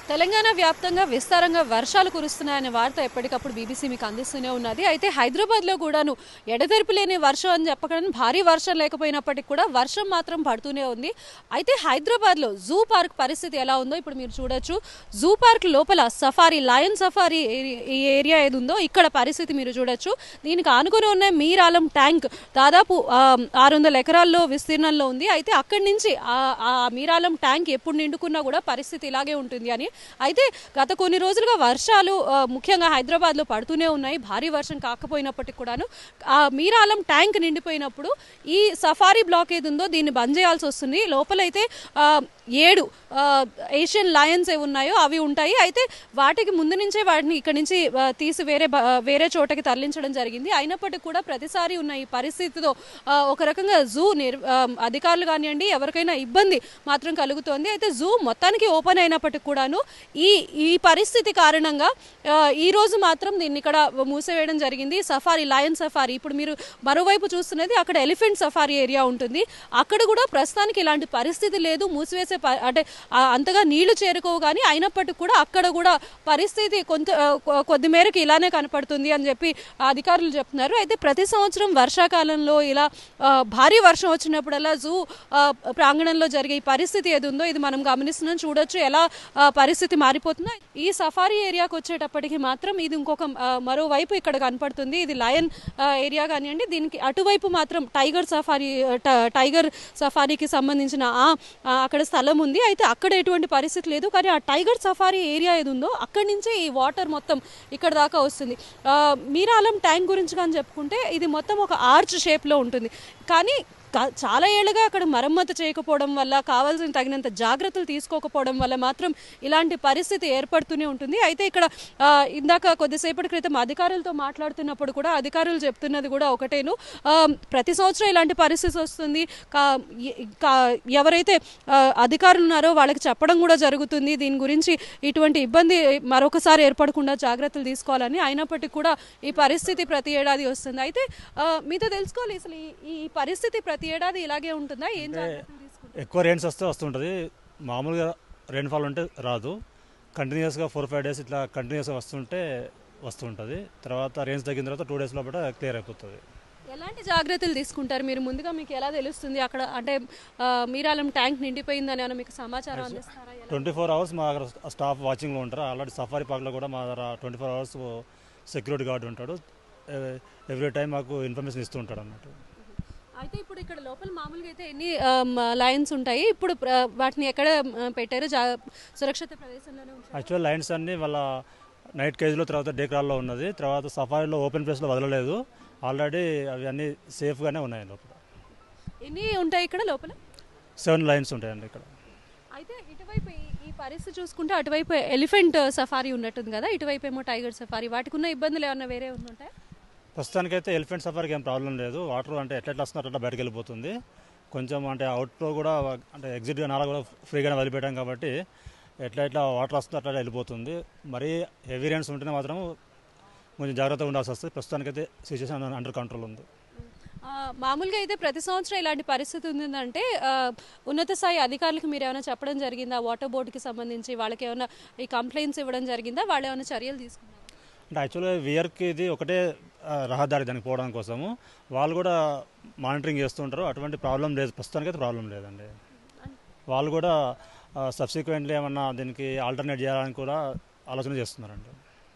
తెలంగాణ వ్యాప్తంగా విస్తారంగా వర్షాలు కురుస్తున్నాయనే వార్త ఎప్పటికప్పుడు బీబీసీ మీకు అందిస్తూనే ఉన్నది అయితే హైదరాబాద్లో కూడాను ఎడతెరిపి లేని వర్షం అని చెప్పకుండా భారీ వర్షం లేకపోయినప్పటికీ కూడా వర్షం మాత్రం పడుతూనే ఉంది అయితే హైదరాబాద్లో జూ పార్క్ పరిస్థితి ఎలా ఉందో ఇప్పుడు మీరు చూడొచ్చు జూ పార్క్ లోపల సఫారీ లయన్ సఫారీ ఏరి- ఈ ఏరియా ఏది ఉందో ఇక్కడ పరిస్థితి మీరు చూడొచ్చు దీనికి ఆనుకుని ఉన్న మీరాలం ట్యాంక్ దాదాపు ఆరు వందల ఎకరాల్లో విస్తీర్ణంలో ఉంది అయితే అక్కడి నుంచి ఆ- ఆ మీరాలం ట్యాంక్ ఎప్పుడు నిండుకున్నా కూడా పరిస్థితి ఇలాగే ఉంటుంది అని అయితే గత కొన్ని రోజులుగా వర్షాలు ఆ, ముఖ్యంగా హైదరాబాద్లో పడుతూనే ఉన్నాయి భారీ వర్షం కాకపోయినప్పటికీ కూడాను ఆ మీరాలం ట్యాంక్ నిండిపోయినప్పుడు ఈ సఫారీ బ్లాక్ ఏది ఉందో దీన్ని బంద్ చేయాల్సి వస్తుంది లోపలైతే ఆ, ఏడు ఆ, ఏషియన్ లయన్స్ ఏవి ఉన్నాయో అవి ఉంటాయి అయితే వాటికి ముందు నుంచే వాటిని ఇక్కడ నుంచి ఆ, తీసి వేరే బ- ఆ, వేరే చోటకి తరలించడం జరిగింది అయినప్పటికీ కూడా ప్రతిసారి ఉన్న ఈ పరిస్థితితో ఆ, ఒక రకంగా జూ నిర్ ఆ, అధికారులు కానివ్వండి ఎవరికైనా ఇబ్బంది మాత్రం కలుగుతోంది అయితే జూ మొత్తానికి ఓపెన్ అయినప్పటికి కూడాను ఈ ఈ పరిస్థితి కారణంగా ఆ, ఈ రోజు మాత్రం దీన్ని ఇక్కడ మూసివేయడం జరిగింది సఫారీ లయన్ సఫారీ ఇప్పుడు మీరు మరోవైపు చూస్తున్నది అక్కడ ఎలిఫెంట్ సఫారీ ఏరియా ఉంటుంది అక్కడ కూడా ప్రస్తుతానికి ఇలాంటి పరిస్థితి లేదు మూసివేసే ప- అంటే ఆ, అంతగా నీళ్లు చేరుకోవు కానీ అయినప్పటికీ కూడా అక్కడ కూడా పరిస్థితి కొంత ఆ, కొ- కొద్ది మేరకు ఇలానే కనపడుతుంది అని చెప్పి అధికారులు చెప్తున్నారు అయితే ప్రతి సంవత్సరం వర్షాకాలంలో ఇలా ఆ, భారీ వర్షం వచ్చినప్పుడల్లా జూ ఆ, ప్రాంగణంలో జరిగే ఈ పరిస్థితి ఏది ఉందో ఇది మనం గమనిస్తున్నాం చూడొచ్చు ఎలా ఆ, పరిస్థితి మారిపోతుందో ఈ సఫారీ ఏరియాకి వచ్చేటప్పటికి మాత్రం ఇది ఇంకొక ఆ, మరోవైపు ఇక్కడ కనపడుతుంది ఇది లయన్ ఆ, ఏరియా కానివ్వండి దీనికి అటువైపు మాత్రం టైగర్ సఫారీ ఆ, ట- టైగర్ సఫారీకి సంబంధించిన ఆ ఆ, అక్కడ స్థలం ఉంది అయితే అక్కడ ఎటువంటి పరిస్థితి లేదు కానీ ఆ టైగర్ సఫారీ ఏరియా ఏది ఉందో అక్కడి నుంచే ఈ వాటర్ మొత్తం ఇక్కడ దాకా వస్తుంది ఆ, మీరాలం ట్యాంక్ గురించి కానీ చెప్పుకుంటే ఇది మొత్తం ఒక ఆర్చ్ షేప్లో ఉంటుంది కానీ కా- చాలా ఏళ్ళుగా అక్కడ మరమ్మతు చేయకపోవడం వల్ల కావాల్సిన తగినంత జాగ్రత్తలు తీసుకోకపోవడం వల్ల మాత్రం ఇలాంటి పరిస్థితి ఏర్పడుతూనే ఉంటుంది అయితే ఇక్కడ ఆ, ఇందాక కొద్దిసేపటి క్రితం అధికారులతో మాట్లాడుతున్నప్పుడు కూడా అధికారులు చెప్తున్నది కూడా ఒకటేను ఆ, ప్రతి సంవత్సరం ఇలాంటి పరిస్థితి వస్తుంది కా- ఎ- కా- ఎవరైతే ఆ, అధికారులు ఉన్నారో వాళ్ళకి చెప్పడం కూడా జరుగుతుంది దీని గురించి ఇటువంటి ఇబ్బంది మరొకసారి ఏర్పడకుండా జాగ్రత్తలు తీసుకోవాలని అయినప్పటికీ కూడా ఈ పరిస్థితి ప్రతి ఏడాది వస్తుంది అయితే ఆ, మీతో తెలుసుకోవాలి అసలు ఈ- ఈ పరిస్థితి ప్రతి ఏడాది ఇలాగే ఉంటుందా ఏం జాగ్రత్తలు తీసుకుంటారు ఎక్కువ రెయిన్స్ వస్తే వస్తుంటుంది మామూలుగా రెయిన్ఫాల్ ఉంటే రాదు కంటిన్యూస్గా ఫోర్ ఫైవ్ డేస్ ఇట్లా కంటిన్యూస్గా వస్తుంటే వస్తుంటుంది తర్వాత రెయిన్స్ తగ్గిన తర్వాత టూ డేస్ లోపల క్లియర్ అయిపోతుంది ఎలాంటి జాగ్రత్తలు తీసుకుంటారు మీరు ముందుగా మీకు ఎలా తెలుస్తుంది అక్కడ అంటే ఆ, మీరాలం ట్యాంక్ నిండిపోయిందని ఏమైనా మీకు సమాచారం అందిస్తారా ఎలా? ట్వంటీ ఫోర్ అవర్స్ మా దగ్గర స్టాఫ్ వాచింగ్లో ఉంటారు ఆల్రెడీ సఫారీ పార్క్లో కూడా మా దగ్గర twenty four hours security guard ఉంటాడు ఎవ్రీ టైం మాకు ఇన్ఫర్మేషన్ ఇస్తూ ఉంటాడు అన్నట్టు అయితే ఇప్పుడు ఇక్కడ లోపల మామూలుగా అయితే ఎన్ని లైన్స్ ఉంటాయి ఇప్పుడు ప్ర- వాటిని ఎక్కడ ఆ, పెట్టారు జా సురక్షిత ప్రదేశంలోనే ఉంచారు యాక్చువల్ లైన్స్ అన్ని వాళ్ళ నైట్ కేజ్లో తర్వాత డే క్రాల్లో ఉన్నది తర్వాత సఫారీలో ఓపెన్ ప్లేస్లో వదలలేదు ఆల్రెడీ అవి అన్నీ సేఫ్గానే ఉన్నాయి లోపల ఎన్ని ఉంటాయి ఇక్కడ లోపల సెవెన్ లైన్స్ ఉంటాయండి ఇక్కడ అయితే ఇటువైపు ఈ- ఈ పరిస్థితి చూసుకుంటే అటువైపు ఎలిఫెంట్ సఫారీ ఉన్నట్టుంది కదా ఇటువైపు ఏమో టైగర్ సఫారీ వాటికి ఉన్న ఇబ్బందులు ఏమన్నా వేరే ఉంటాయి ప్రస్తుతానికైతే ఎలిఫెంట్ సఫారీకి ఏం ప్రాబ్లం లేదు వాటర్ అంటే ఎట్లా ఎట్లా వస్తున్నారు అట్లా బయటకు వెళ్ళిపోతుంది కొంచెం అంటే అవుట్లో కూడా అంటే ఎగ్జిట్గా నాలా కూడా ఫ్రీగానే వదిలిపెట్టాం కాబట్టి ఎట్లా ఎట్లా వాటర్ వస్తుందో అట్లా వెళ్ళిపోతుంది మరీ హెవీ రైన్స్ ఉంటేనే మాత్రం కొంచెం జాగ్రత్తగా ఉండాల్సి వస్తుంది ప్రస్తుతానికైతే సిచ్యువేషన్ అండర్ కంట్రోల్ ఉంది ఆ, మామూలుగా అయితే ప్రతి సంవత్సరం ఇలాంటి పరిస్థితి ఉందంటే ఆ, ఉన్నత స్థాయి అధికారులకు మీరు ఏమైనా చెప్పడం జరిగిందా వాటర్ బోర్డుకి సంబంధించి వాళ్ళకి ఏమైనా ఈ కంప్లైంట్స్ ఇవ్వడం జరిగిందా వాళ్ళు ఏమైనా చర్యలు తీసుకున్నారు అంటే యాక్చువల్గా వియర్కి ఇది ఒకటే ఆ, రహదారి దానికి పోవడం కోసము వాళ్ళు కూడా మానిటరింగ్ చేస్తుంటారు అటువంటి ప్రాబ్లం లేదు ప్రస్తుతానికైతే ప్రాబ్లం లేదండి వాళ్ళు కూడా సబ్సిక్వెంట్లీ ఏమన్నా దీనికి ఆల్టర్నేట్ చేయాలని కూడా ఆలోచన చేస్తున్నారండి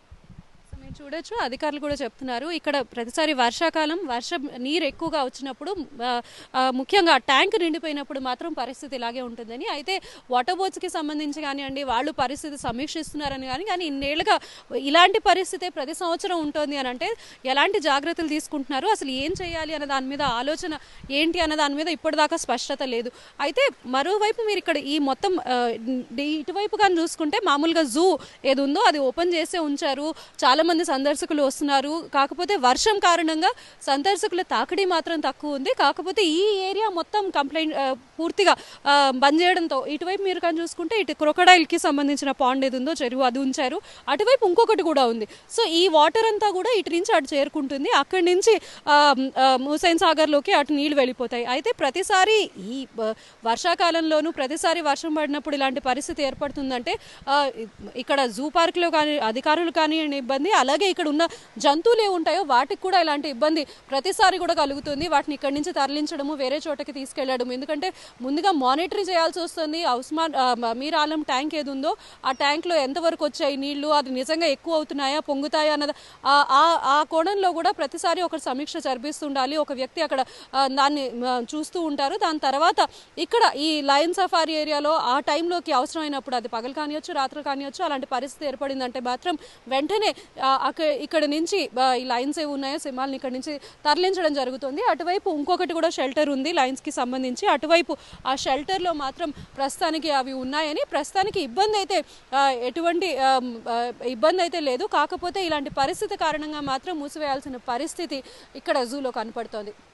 సో మీరు చూడొచ్చు అధికారులు కూడా చెప్తున్నారు ఇక్కడ ప్రతిసారి వర్షాకాలం వర్షం నీరు ఎక్కువగా వచ్చినప్పుడు ఆ, ఆ, ముఖ్యంగా ట్యాంక్ నిండిపోయినప్పుడు మాత్రం పరిస్థితి ఇలాగే ఉంటుందని అయితే వాటర్ బోర్డ్స్కి సంబంధించి కానివ్వండి వాళ్ళు పరిస్థితి సమీక్షిస్తున్నారని కానీ కానీ ఇన్నేళ్లుగా ఇలాంటి పరిస్థితే ప్రతి సంవత్సరం ఉంటుంది అని అంటే ఎలాంటి జాగ్రత్తలు తీసుకుంటున్నారు అసలు ఏం చేయాలి అన్న దాని మీద ఆలోచన ఏంటి అన్న దాని మీద ఇప్పటిదాకా స్పష్టత లేదు అయితే మరోవైపు మీరు ఇక్కడ ఈ మొత్తం ఆ, డి- ఇటువైపు కానీ చూసుకుంటే మామూలుగా జూ ఏది ఉందో అది ఓపెన్ చేసే ఉంచారు చాలా మంది మంది సందర్శకులు వస్తున్నారు కాకపోతే వర్షం కారణంగా సందర్శకుల తాకిడి మాత్రం తక్కువ ఉంది కాకపోతే ఈ ఏరియా మొత్తం కంప్లైంట్ ఆ, పూర్తిగా ఆ, బంద్ చేయడంతో ఇటువైపు మీరు కానీ చూసుకుంటే ఇటు క్రొకడైల్కి సంబంధించిన పాండ్ ఏది ఉందో చెరువు అది ఉంచారు అటువైపు ఇంకొకటి కూడా ఉంది సో ఈ వాటర్ అంతా కూడా ఇటు నుంచి అటు చేరుకుంటుంది అక్కడి నుంచి ఆ, ఆ, హుసైన్ సాగర్లోకి అటు నీళ్లు వెళ్ళిపోతాయి అయితే ప్రతిసారి ఈ బ- వర్షాకాలంలోనూ ప్రతిసారి వర్షం పడినప్పుడు ఇలాంటి పరిస్థితి ఏర్పడుతుందంటే ఆ, ఇక్కడ జూ పార్క్లో కానీ అధికారులు కానీ ఇబ్బంది అలాగే ఇక్కడ ఉన్న జంతువులు ఏ ఉంటాయో వాటికి కూడా ఇలాంటి ఇబ్బంది ప్రతిసారి కూడా కలుగుతుంది వాటిని ఇక్కడి నుంచి తరలించడము వేరే చోటకి తీసుకెళ్లడం ఎందుకంటే ముందుగా మానిటరీ చేయాల్సి వస్తుంది ఉస్మాన్ ఆ, మ- మీర్ ఆలం ట్యాంక్ ఏది ఉందో ఆ ట్యాంక్లో ఎంతవరకు వచ్చాయి నీళ్లు అది నిజంగా ఎక్కువ అవుతున్నాయా పొంగుతాయా అన్నది ఆ- ఆ- ఆ కోణంలో కూడా ప్రతిసారి ఒక సమీక్ష జరిపిస్తుండాలి ఒక వ్యక్తి అక్కడ ఆ, దాన్ని ఆ, చూస్తూ ఉంటారు దాని తర్వాత ఇక్కడ ఈ లయన్ సఫారీ ఏరియాలో ఆ టైంలోకి అవసరమైనప్పుడు అది పగలు కానియొచ్చు రాత్రి కానియొచ్చు అలాంటి పరిస్థితి ఏర్పడిందంటే మాత్రం వెంటనే ఆ, అక్క- ఇక్కడ నుంచి ఆ, ఈ లైన్స్ ఏవి ఉన్నాయో సింహాలను ఇక్కడ నుంచి తరలించడం జరుగుతుంది అటువైపు ఇంకొకటి కూడా షెల్టర్ ఉంది లైన్స్కి సంబంధించి అటువైపు ఆ షెల్టర్లో మాత్రం ప్రస్తుతానికి అవి ఉన్నాయని ప్రస్తుతానికి ఇబ్బంది అయితే ఆ, ఎటువంటి ఆ, ఆ, ఇబ్బంది అయితే లేదు కాకపోతే ఇలాంటి పరిస్థితి కారణంగా మాత్రం మూసివేయాల్సిన పరిస్థితి ఇక్కడ జూలో కనపడుతోంది